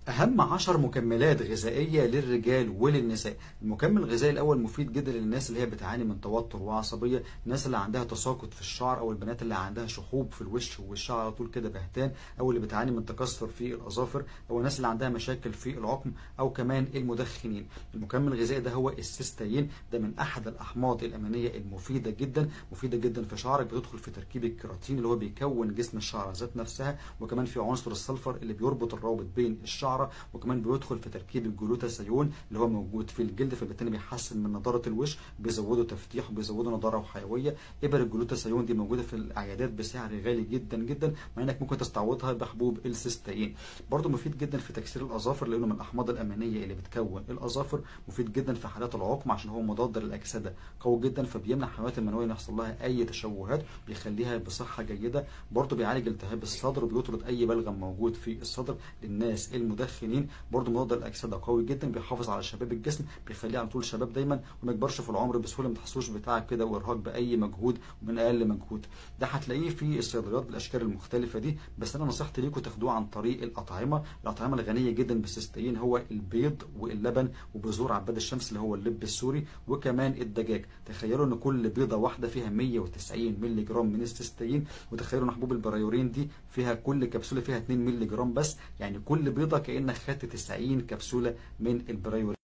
أهم عشر مكملات غذائية للرجال وللنساء المكمل الغذائي الأول مفيد جدا للناس اللي هي بتعاني من توتر وعصبية الناس اللي عندها تساقط في الشعر أو البنات اللي عندها شحوب في الوش والشعر على طول كده بهتان أو اللي بتعاني من تكسر في الأظافر أو الناس اللي عندها مشاكل في العقم أو كمان المدخنين المكمل الغذائي ده هو السيستين ده من أحد الأحماض الأمينية المفيدة جدا مفيدة جدا في شعرك بتدخل في تركيب الكيراتين اللي هو بيكون جسم الشعر ذات نفسها وكمان في عنصر السلفر اللي بيربط الروابط بين الشعر الشعره وكمان بيدخل في تركيب الجلوتاثيون اللي هو موجود في الجلد فبالتالي بيحسن من نضاره الوش بيزودوا تفتيح وبيزودوا نضاره وحيويه ابر الجلوتاثيون دي موجوده في الاعيادات بسعر غالي جدا جدا مع انك ممكن تستعوضها بحبوب السيستين برضه مفيد جدا في تكسير الاظافر لانه من الاحماض الامينيه اللي بتكون الاظافر مفيد جدا في حالات العقم عشان هو مضاد للاكسده قوي جدا فبيمنع الحموات المنويه ان يحصل لها اي تشوهات بيخليها بصحه جيده برضه بيعالج التهاب الصدر وبيطرد اي بلغم موجود في الصدر للناس المدخنين برضه مضاد الاكسده قوي جدا بيحافظ على شباب الجسم بيخليه على طول شباب دايما وما يكبرش في العمر بسهوله ما تحسوش بتعب كده وارهاق باي مجهود ومن اقل مجهود ده هتلاقيه في الصيدليات بالاشكال المختلفه دي بس انا نصيحتي ليكم تاخدوه عن طريق الاطعمه الاطعمه الغنيه جدا بالسيستين هو البيض واللبن وبذور عباد الشمس اللي هو اللب السوري وكمان الدجاج تخيلوا ان كل بيضه واحده فيها 190 مللي جرام من السيستين وتخيلوا ان حبوب البرايورين دي فيها كل كبسوله فيها 2 مللي جرام بس يعني كل بيضه كانك خدت 90 كبسوله من البرايورين